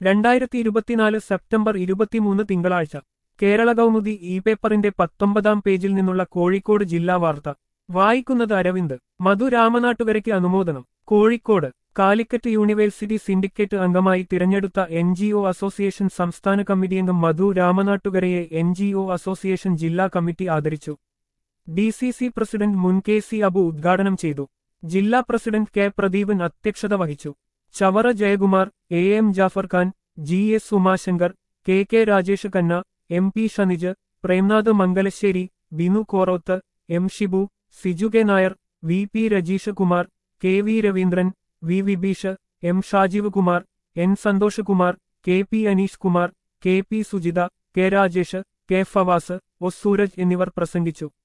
രണ്ടായിരത്തി ഇരുപത്തിനാല് സെപ്റ്റംബർ ഇരുപത്തിമൂന്ന് തിങ്കളാഴ്ച കേരള കൗമുദി ഇ പേപ്പറിന്റെ പത്തൊമ്പതാം പേജിൽ നിന്നുള്ള കോഴിക്കോട് ജില്ലാ വാർത്ത വായിക്കുന്നത് അരവിന്ദ് മധു രാമനാട്ടുകരയ്ക്ക് അനുമോദനം കോഴിക്കോട് കാലിക്കറ്റ് യൂണിവേഴ്സിറ്റി സിൻഡിക്കേറ്റ് അംഗമായി തിരഞ്ഞെടുത്ത എൻ ജി ഒ അസോസിയേഷൻ സംസ്ഥാന കമ്മിറ്റി അംഗം മധു രാമനാട്ടുകരയെ എൻ ജി ഒ അസോസിയേഷൻ ജില്ലാ കമ്മിറ്റി ആദരിച്ചു ഡി സി സി പ്രസിഡന്റ് മുൻ കെ സി അബു ഉദ്ഘാടനം ചെയ്തു ജില്ലാ പ്രസിഡന്റ് കെ പ്രദീപൻ അധ്യക്ഷത വഹിച്ചു Chavara Jayakumar A M Jafar Khan G S Umashankar K K Rajesh Khanna M P Shanij Premnath Mangalassery Binu Koroth M Shibu Siju K Nair V P Rajeesh Kumar K V Raveendran V Vibeesh M Shajeev Kumar N Santhosh Kumar K P Aneesh Kumar K P Sujitha K Rajesh K Fawaz O Sooraj എന്നിവർ പ്രസംഗിച്ചു